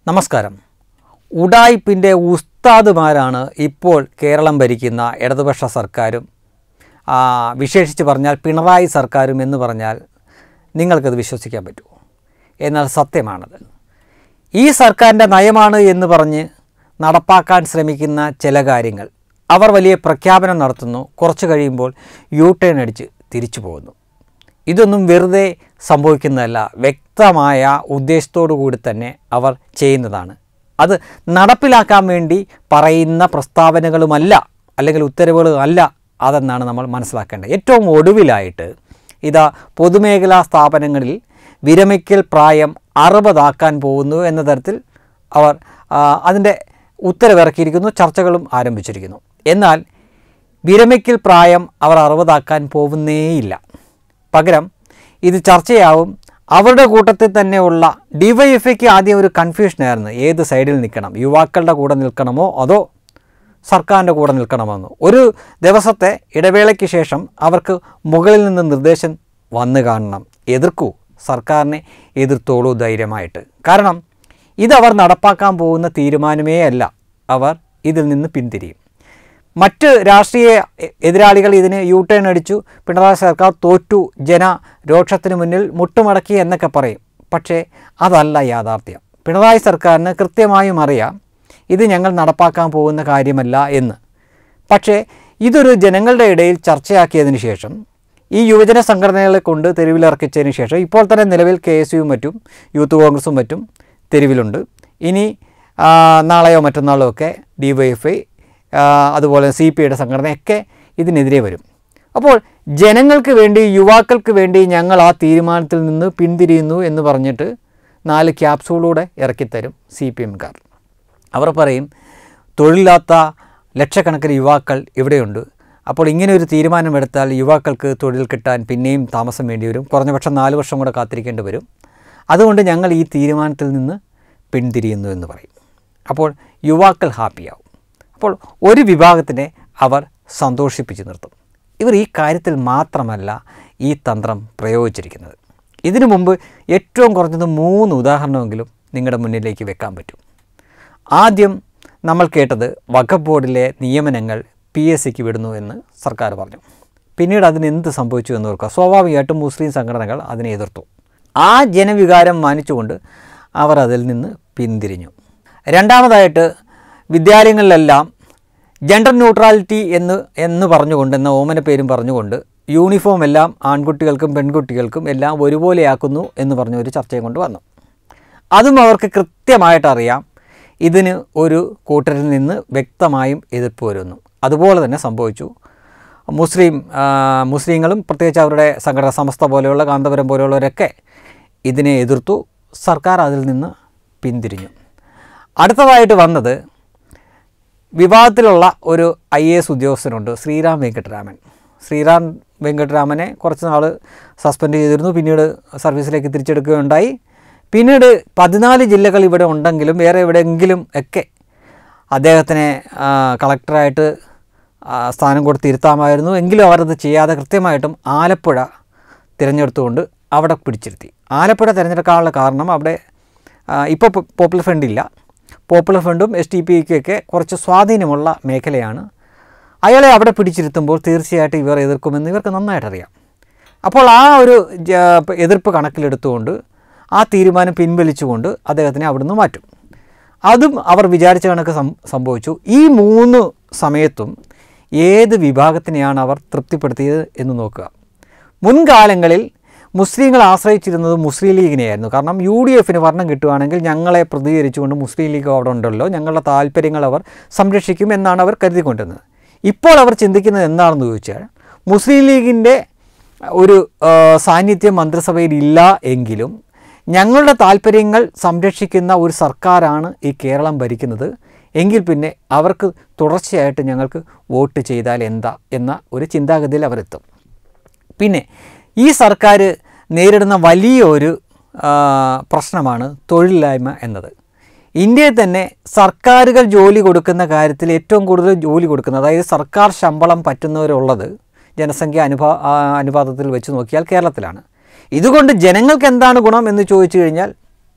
നമസ്കാരം ഉഡായിപ്പിൻ്റെ ഉസ്താദുമാരാണ് ഇപ്പോൾ കേരളം ഭരിക്കുന്ന ഇടതുപക്ഷ സർക്കാരും ആ, വിശേഷിച്ച് പറഞ്ഞാൽ പിണറായി സർക്കാരും എന്ന് പറഞ്ഞാൽ നിങ്ങൾക്കത് വിശ്വസിക്കാൻ പറ്റുമോ എന്നാൽ സത്യമാണത് ഈ സർക്കാരിൻ്റെ നയമാണ് എന്ന് പറഞ്ഞ് നടപ്പാക്കാൻ ശ്രമിക്കുന്ന ചില കാര്യങ്ങൾ അവർ വലിയ പ്രഖ്യാപനം നടത്തുന്നു കുറച്ച് കഴിയുമ്പോൾ യു ടേൺ അടിച്ച് തിരിച്ചു പോകുന്നു ഇതൊന്നും വെറുതെ സംഭവിക്കുന്നതല്ല വ്യക്തമായ ഉദ്ദേശത്തോടു കൂടി തന്നെ അവർ ചെയ്യുന്നതാണ് അത് നടപ്പിലാക്കാൻ വേണ്ടി പറയുന്ന പ്രസ്താവനകളുമല്ല അല്ലെങ്കിൽ ഉത്തരവുകളും അല്ല അതെന്നാണ് നമ്മൾ മനസ്സിലാക്കേണ്ടത് ഏറ്റവും ഒടുവിലായിട്ട് ഇതാ പൊതുമേഖലാ സ്ഥാപനങ്ങളിൽ വിരമിക്കൽ പ്രായം അറുപതാക്കാൻ പോകുന്നു എന്ന തരത്തിൽ അവർ ആ, അതിൻ്റെ ഉത്തരവിറക്കിയിരിക്കുന്നു ചർച്ചകളും ആരംഭിച്ചിരിക്കുന്നു എന്നാൽ വിരമിക്കൽ പ്രായം അവർ അറുപതാക്കാൻ പോകുന്നേയില്ല പകരം ഇത് ചർച്ചയാവും അവരുടെ കൂട്ടത്തിൽ തന്നെയുള്ള ഡിവൈഎഫ്ഐക്ക് ആദ്യം ഒരു കൺഫ്യൂഷനായിരുന്നു ഏത് സൈഡിൽ നിൽക്കണം യുവാക്കളുടെ കൂടെ നിൽക്കണമോ അതോ സർക്കാരിൻ്റെ കൂടെ നിൽക്കണമെന്ന് ഒരു ദിവസത്തെ ഇടവേളയ്ക്ക് ശേഷം അവർക്ക് മുകളിൽ നിന്ന് നിർദ്ദേശം വന്നു കാണണം എതിർക്കൂ സർക്കാരിനെ എതിർത്തോളൂ ധൈര്യമായിട്ട് കാരണം ഇതവർ നടപ്പാക്കാൻ പോകുന്ന തീരുമാനമേ അല്ല അവർ ഇതിൽ നിന്ന് പിന്തിരിയും മറ്റ് രാഷ്ട്രീയ എ- എതിരാളികൾ ഇതിന് യു ടേൺ അടിച്ചു പിണറായി സർക്കാർ തോറ്റു ജന രോക്ഷത്തിന് മുന്നിൽ മുട്ടുമടക്കി എന്നൊക്കെ പറയും പക്ഷേ അതല്ല യാഥാർത്ഥ്യം പിണറായി സർക്കാരിന് കൃത്യമായും അറിയാം ഇത് ഞങ്ങൾ നടപ്പാക്കാൻ പോകുന്ന കാര്യമല്ല എന്ന് പക്ഷേ ഇതൊരു ജനങ്ങളുടെ ഇടയിൽ ചർച്ചയാക്കിയതിന് ശേഷം ഈ യുവജന സംഘടനകളെ കൊണ്ട് തെരുവിലിറക്കിച്ചതിന് ശേഷം ഇപ്പോൾ തന്നെ നിലവിൽ കെ എസ് യുവും മറ്റും യൂത്ത് കോൺഗ്രസും മറ്റും തെരുവിലുണ്ട് ഇനി ആ, നാളെയോ മറ്റന്നാളോ ഒക്കെ ഡി വൈ എഫ് ഐ അതുപോലെ സി പി ഐയുടെ സംഘടനയൊക്കെ ഇതിനെതിരെ വരും അപ്പോൾ ജനങ്ങൾക്ക് വേണ്ടി യുവാക്കൾക്ക് വേണ്ടി ഞങ്ങൾ ആ തീരുമാനത്തിൽ നിന്ന് പിന്തിരിയുന്നു എന്ന് പറഞ്ഞിട്ട് നാല് ക്യാപ്സൂളൂടെ ഇറക്കിത്തരും സി പി എംകാർ അവർ പറയും തൊഴിലില്ലാത്ത ലക്ഷക്കണക്കിന് യുവാക്കൾ ഇവിടെയുണ്ട് അപ്പോൾ ഇങ്ങനെ ഒരു തീരുമാനമെടുത്താൽ യുവാക്കൾക്ക് തൊഴിൽ കിട്ടാൻ പിന്നെയും താമസം വേണ്ടി വരും കുറഞ്ഞ പക്ഷം നാല് വർഷം കൂടെ കാത്തിരിക്കേണ്ടി വരും അതുകൊണ്ട് ഞങ്ങൾ ഈ തീരുമാനത്തിൽ നിന്ന് പിന്തിരിയുന്നു എന്ന് പറയും അപ്പോൾ യുവാക്കൾ ഹാപ്പിയാവും അപ്പോൾ ഒരു വിഭാഗത്തിനെ അവർ സന്തോഷിപ്പിച്ച് നിർത്തും ഇവർ ഈ കാര്യത്തിൽ മാത്രമല്ല ഈ തന്ത്രം പ്രയോഗിച്ചിരിക്കുന്നത് ഇതിനു മുമ്പ് ഏറ്റവും കുറഞ്ഞത് മൂന്ന് ഉദാഹരണമെങ്കിലും നിങ്ങളുടെ മുന്നിലേക്ക് വെക്കാൻ പറ്റും ആദ്യം നമ്മൾ കേട്ടത് വഖഫ് ബോർഡിലെ നിയമനങ്ങൾ പി എസ് സിക്ക് വിടുന്നു എന്ന് സർക്കാർ പറഞ്ഞു പിന്നീട് അതിന് എന്ത് സംഭവിച്ചു എന്ന് ഓർക്കുക സ്വാഭാവികമായിട്ടും മുസ്ലിം സംഘടനകൾ അതിനെ എതിർത്തു ആ ജനവികാരം മാനിച്ചുകൊണ്ട് അവർ അതിൽ നിന്ന് പിന്തിരിഞ്ഞു രണ്ടാമതായിട്ട് വിദ്യാലയങ്ങളിലെല്ലാം ജെൻഡർ ന്യൂട്രാലിറ്റി എന്ന് എന്ന് പറഞ്ഞുകൊണ്ട് എന്ന ഓമന പേരും പറഞ്ഞുകൊണ്ട് യൂണിഫോം എല്ലാം ആൺകുട്ടികൾക്കും പെൺകുട്ടികൾക്കും എല്ലാം ഒരുപോലെയാക്കുന്നു എന്ന് പറഞ്ഞ ഒരു ചർച്ചയും കൊണ്ട് വന്നു അതും അവർക്ക് കൃത്യമായിട്ട് അറിയാം ഇതിന് ഒരു കൂട്ടരിൽ നിന്ന് വ്യക്തമായും എതിർപ്പ് വരുന്നു അതുപോലെ തന്നെ സംഭവിച്ചു മുസ്ലിം ആ, മുസ്ലിങ്ങളും പ്രത്യേകിച്ച് അവരുടെ സംഘടന സമസ്ത പോലെയുള്ള കാന്തപുരം പോലെയുള്ളവരൊക്കെ ഇതിനെ എതിർത്തു സർക്കാർ അതിൽ നിന്ന് പിന്തിരിഞ്ഞു അടുത്തതായിട്ട് വന്നത് വിവാദത്തിലുള്ള ഒരു ഐ എ എസ് ഉദ്യോഗസ്ഥനുണ്ട് ശ്രീറാം വെങ്കട്ടരാമൻ ശ്രീറാം വെങ്കട്ടരാമനെ കുറച്ച് നാൾ സസ്പെൻഡ് ചെയ്തിരുന്നു പിന്നീട് സർവീസിലേക്ക് തിരിച്ചെടുക്കുകയുണ്ടായി പിന്നീട് പതിനാല് ജില്ലകൾ ഇവിടെ ഉണ്ടെങ്കിലും വേറെ എവിടെയെങ്കിലും ഒക്കെ അദ്ദേഹത്തിനെ ആ, കളക്ടറായിട്ട് ആ, സ്ഥാനം കൊടുത്തിരുത്താമായിരുന്നു എങ്കിലും അവരത് ചെയ്യാതെ കൃത്യമായിട്ടും ആലപ്പുഴ തിരഞ്ഞെടുത്തുകൊണ്ട് അവിടെ പിടിച്ചിരുത്തി ആലപ്പുഴ തിരഞ്ഞെടുക്കാനുള്ള കാരണം അവിടെ ഇപ്പോൾ പോപ്പുലർ ഫ്രണ്ട് ഇല്ല പോപ്പുലർ ഫ്രണ്ടും എസ് ടി പിക്കൊക്കെ കുറച്ച് സ്വാധീനമുള്ള മേഖലയാണ് അയാളെ അവിടെ പിടിച്ചിരുത്തുമ്പോൾ തീർച്ചയായിട്ടും ഇവർ എതിർക്കുമെന്ന് ഇവർക്ക് നന്നായിട്ടറിയാം അപ്പോൾ ആ ഒരു ജ- എതിർപ്പ് കണക്കിലെടുത്തുകൊണ്ട് ആ തീരുമാനം പിൻവലിച്ചുകൊണ്ട് അദ്ദേഹത്തിനെ അവിടുന്ന് മാറ്റും അതും അവർ വിചാരിച്ച കണക്ക് സം സംഭവിച്ചു ഈ മൂന്ന് സമയത്തും ഏത് വിഭാഗത്തിനെയാണ് അവർ തൃപ്തിപ്പെടുത്തിയത് എന്ന് നോക്കുക മുൻകാലങ്ങളിൽ മുസ്ലിങ്ങൾ ആശ്രയിച്ചിരുന്നത് മുസ്ലിം ലീഗിനെയായിരുന്നു കാരണം യു ഡി എഫിന് ഭരണം കിട്ടുവാണെങ്കിൽ ഞങ്ങളെ പ്രതികരിച്ചുകൊണ്ട് മുസ്ലിം ലീഗ് അവിടെ ഉണ്ടല്ലോ ഞങ്ങളുടെ താല്പര്യങ്ങൾ അവർ സംരക്ഷിക്കും എന്നാണ് അവർ കരുതിക്കൊണ്ടിരുന്നത് ഇപ്പോൾ അവർ ചിന്തിക്കുന്നത് എന്താണെന്ന് ചോദിച്ചാൽ മുസ്ലിം ലീഗിൻ്റെ ഒരു ആ, സാന്നിധ്യം മന്ത്രിസഭയിൽ ഇല്ല എങ്കിലും ഞങ്ങളുടെ താല്പര്യങ്ങൾ സംരക്ഷിക്കുന്ന ഒരു സർക്കാരാണ് ഈ കേരളം ഭരിക്കുന്നത് എങ്കിൽ പിന്നെ അവർക്ക് തുടർച്ചയായിട്ട് ഞങ്ങൾക്ക് വോട്ട് ചെയ്താൽ എന്താ എന്ന ഒരു ചിന്താഗതിയിൽ അവരെത്തും പിന്നെ ഈ സർക്കാർ നേരിടുന്ന വലിയൊരു ആ, പ്രശ്നമാണ് തൊഴിലില്ലായ്മ എന്നത് ഇന്ത്യയിൽ തന്നെ സർക്കാരുകൾ ജോലി കൊടുക്കുന്ന കാര്യത്തിൽ ഏറ്റവും കൂടുതൽ ജോലി കൊടുക്കുന്നത് അതായത് സർക്കാർ ശമ്പളം പറ്റുന്നവരുള്ളത് ജനസംഖ്യ അനുപാ ആ, അനുപാതത്തിൽ വെച്ച് നോക്കിയാൽ കേരളത്തിലാണ് ഇതുകൊണ്ട് ജനങ്ങൾക്ക് എന്താണ് ഗുണം എന്ന് ചോദിച്ചു കഴിഞ്ഞാൽ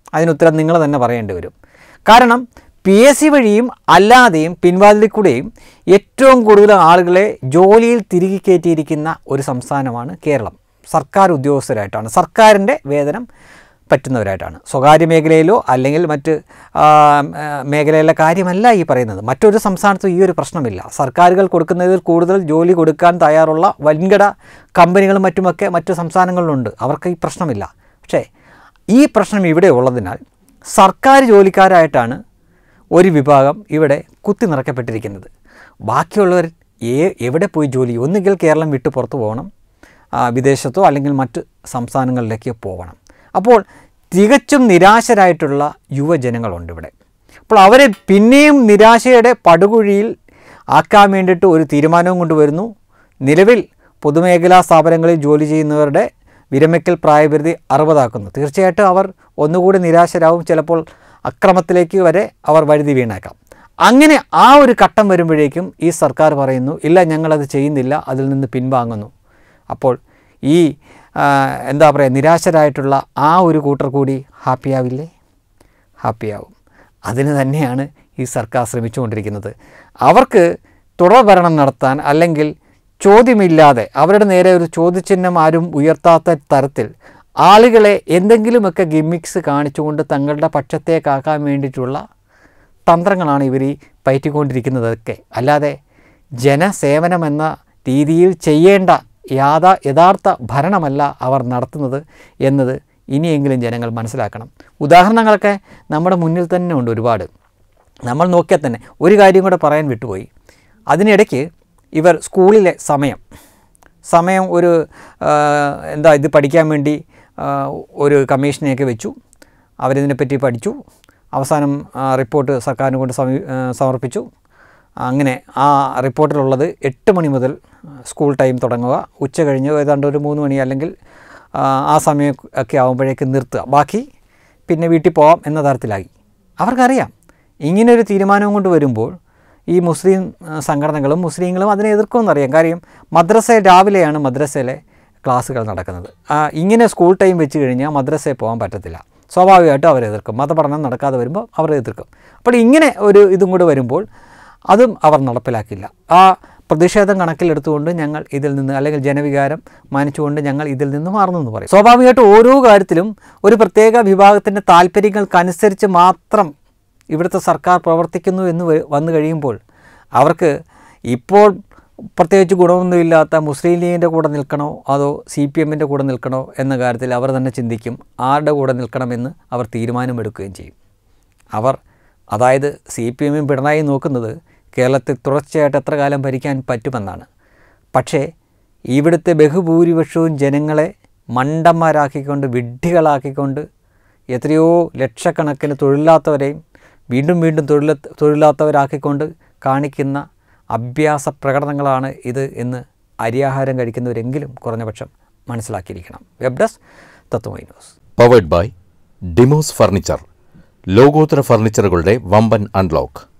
അതിനുത്തരം നിങ്ങൾ തന്നെ പറയേണ്ടി വരും കാരണം പി എസ് സി വഴിയും അല്ലാതെയും പിൻവാതിലിൽ കൂടെയും ഏറ്റവും കൂടുതൽ ആളുകളെ ജോലിയിൽ തിരികെ കയറ്റിയിരിക്കുന്ന ഒരു സംസ്ഥാനമാണ് കേരളം സർക്കാർ ഉദ്യോഗസ്ഥരായിട്ടാണ് സർക്കാരിൻ്റെ വേതനം പറ്റുന്നവരായിട്ടാണ് സ്വകാര്യ മേഖലയിലോ അല്ലെങ്കിൽ മറ്റ് ആ, ആ, മേഖലയിലെ കാര്യമല്ല ഈ പറയുന്നത് മറ്റൊരു സംസ്ഥാനത്തും ഈ ഒരു പ്രശ്നമില്ല സർക്കാരുകൾ കൊടുക്കുന്നതിൽ കൂടുതൽ ജോലി കൊടുക്കാൻ തയ്യാറുള്ള വൻകിട കമ്പനികളും മറ്റുമൊക്കെ മറ്റു സംസ്ഥാനങ്ങളിലുണ്ട് അവർക്ക് ഈ പ്രശ്നമില്ല പക്ഷേ ഈ പ്രശ്നം ഇവിടെ ഉള്ളതിനാൽ സർക്കാർ ജോലിക്കാരായിട്ടാണ് ഒരു വിഭാഗം ഇവിടെ കുത്തി നിറയ്ക്കപ്പെട്ടിരിക്കുന്നത് ബാക്കിയുള്ളവർ ഏ എവിടെ പോയി ജോലി ചെയ്യും? ഒന്നുകിൽ കേരളം വിട്ട് പുറത്തു പോകണം ആ, വിദേശത്തോ അല്ലെങ്കിൽ മറ്റ് സംസ്ഥാനങ്ങളിലേക്ക് പോകണം അപ്പോൾ തികച്ചും നിരാശരായിട്ടുള്ള യുവജനങ്ങളുണ്ട് ഇവിടെ അപ്പോൾ അവരെ പിന്നെയും നിരാശയുടെ പടുകുഴിയിൽ ആക്കാൻ വേണ്ടിയിട്ട് ഒരു തീരുമാനവും കൊണ്ടുവരുന്നു നിലവിൽ പൊതുമേഖലാ സ്ഥാപനങ്ങളിൽ ജോലി ചെയ്യുന്നവരുടെ വിരമിക്കൽ പ്രായപരിധി അറുപതാക്കുന്നു തീർച്ചയായിട്ടും അവർ ഒന്നുകൂടി നിരാശരാവും ചിലപ്പോൾ അക്രമത്തിലേക്ക് വരെ അവർ വഴുതി വീണേക്കാം അങ്ങനെ ആ ഒരു ഘട്ടം വരുമ്പോഴേക്കും ഈ സർക്കാർ പറയുന്നു ഇല്ല ഞങ്ങളത് ചെയ്യുന്നില്ല അതിൽ നിന്ന് പിൻവാങ്ങുന്നു അപ്പോൾ ഈ ആ, എന്താ പറയുക നിരാശരായിട്ടുള്ള ആ ഒരു കൂട്ടർ കൂടി ഹാപ്പിയാവില്ലേ ഹാപ്പിയാവും അതിന് തന്നെയാണ് ഈ സർക്കാർ ശ്രമിച്ചുകൊണ്ടിരിക്കുന്നത് അവർക്ക് തുടർ ഭരണം നടത്താൻ അല്ലെങ്കിൽ ചോദ്യമില്ലാതെ അവരുടെ നേരെ ഒരു ചോദ്യചിഹ്നം ആരും ഉയർത്താത്ത തരത്തിൽ ആളുകളെ എന്തെങ്കിലുമൊക്കെ ഗിമ്മിക്സ് കാണിച്ചുകൊണ്ട് തങ്ങളുടെ പക്ഷത്തേക്കാക്കാൻ വേണ്ടിയിട്ടുള്ള തന്ത്രങ്ങളാണ് ഇവർ ഈ പയറ്റിക്കൊണ്ടിരിക്കുന്നതൊക്കെ അല്ലാതെ ജനസേവനമെന്ന രീതിയിൽ ചെയ്യേണ്ട യാഥാ യഥാർത്ഥ ഭരണമല്ല അവർ നടത്തുന്നത് എന്നത് ഇനിയെങ്കിലും ജനങ്ങൾ മനസ്സിലാക്കണം ഉദാഹരണങ്ങളൊക്കെ നമ്മുടെ മുന്നിൽ തന്നെ ഉണ്ട് ഒരുപാട് നമ്മൾ നോക്കിയാൽ തന്നെ ഒരു കാര്യം കൂടെ പറയാൻ വിട്ടുപോയി അതിനിടയ്ക്ക് ഇവർ സ്കൂളിലെ സമയം സമയം ഒരു ആ, എന്താ ഇത് പഠിക്കാൻ വേണ്ടി ആ, ഒരു കമ്മീഷനെയൊക്കെ വെച്ചു അവരിതിനെപ്പറ്റി പഠിച്ചു അവസാനം ആ, റിപ്പോർട്ട് സർക്കാരിനെ കൊണ്ട് സമീ ആ, സമർപ്പിച്ചു അങ്ങനെ ആ റിപ്പോർട്ടിലുള്ളത് എട്ട് മണി മുതൽ സ്കൂൾ ടൈം തുടങ്ങുക ഉച്ച കഴിഞ്ഞ് ഏതാണ്ട് ഒരു മൂന്ന് മണി അല്ലെങ്കിൽ ആ, ആ സമയം ഒക്കെ ആകുമ്പോഴേക്ക് നിർത്തുക ബാക്കി പിന്നെ വീട്ടിൽ പോവാം എന്ന തരത്തിലായി അവർക്കറിയാം ഇങ്ങനൊരു തീരുമാനവും കൊണ്ട് വരുമ്പോൾ ഈ മുസ്ലിം ആ, സംഘടനകളും മുസ്ലിങ്ങളും അതിനെ എതിർക്കുമെന്നറിയാം കാര്യം മദ്രസ രാവിലെയാണ് മദ്രസയിലെ ക്ലാസ്സുകൾ നടക്കുന്നത് ആ, ഇങ്ങനെ സ്കൂൾ ടൈം വെച്ച് കഴിഞ്ഞാൽ മദ്രസയിൽ പോകാൻ പറ്റത്തില്ല സ്വാഭാവികമായിട്ടും അവർ എതിർക്കും മതപഠനം നടക്കാതെ വരുമ്പോൾ അവർ എതിർക്കും അപ്പോൾ ഇങ്ങനെ ഒരു ഇതും കൂടെ വരുമ്പോൾ അതും അവർ നടപ്പിലാക്കില്ല ആ പ്രതിഷേധം കണക്കിലെടുത്തുകൊണ്ട് ഞങ്ങൾ ഇതിൽ നിന്ന് അല്ലെങ്കിൽ ജനവികാരം മാനിച്ചുകൊണ്ട് ഞങ്ങൾ ഇതിൽ നിന്ന് മാറുന്നു എന്ന് പറയും സ്വാഭാവികമായിട്ടും ഓരോ കാര്യത്തിലും ഒരു പ്രത്യേക വിഭാഗത്തിൻ്റെ താല്പര്യങ്ങൾക്കനുസരിച്ച് മാത്രം ഇവിടുത്തെ സർക്കാർ പ്രവർത്തിക്കുന്നു എന്ന് വ- വന്നു കഴിയുമ്പോൾ അവർക്ക് ഇപ്പോൾ പ്രത്യേകിച്ച് ഗുണമൊന്നുമില്ലാത്ത മുസ്ലിം ലീഗിൻ്റെ കൂടെ നിൽക്കണോ അതോ സി പി എമ്മിൻ്റെ കൂടെ നിൽക്കണോ എന്ന കാര്യത്തിൽ അവർ തന്നെ ചിന്തിക്കും ആരുടെ കൂടെ നിൽക്കണമെന്ന് അവർ തീരുമാനമെടുക്കുകയും ചെയ്യും അവർ അതായത് സി പി എമ്മും പിണറായി നോക്കുന്നത് കേരളത്തിൽ തുടർച്ചയായിട്ട് എത്ര കാലം ഭരിക്കാൻ പറ്റുമെന്നാണ് പക്ഷേ ഇവിടുത്തെ ബഹുഭൂരിപക്ഷവും ജനങ്ങളെ മണ്ടന്മാരാക്കിക്കൊണ്ട് വിഡ്ഢികളാക്കിക്കൊണ്ട് എത്രയോ ലക്ഷക്കണക്കിന് തൊഴിലില്ലാത്തവരെയും വീണ്ടും വീണ്ടും തൊഴില തൊഴിലില്ലാത്തവരാക്കിക്കൊണ്ട് കാണിക്കുന്ന അഭ്യാസ പ്രകടനങ്ങളാണ് ഇത് എന്ന് അരിയാഹാരം കഴിക്കുന്നവരെങ്കിലും കുറഞ്ഞപക്ഷം മനസ്സിലാക്കിയിരിക്കണം web desk Tatwamayi news powered by ഡിമോസ് ഫർണിച്ചർ ലോകോത്തര ഫർണിച്ചറുകളുടെ വമ്പൻ അൺലോക്ക്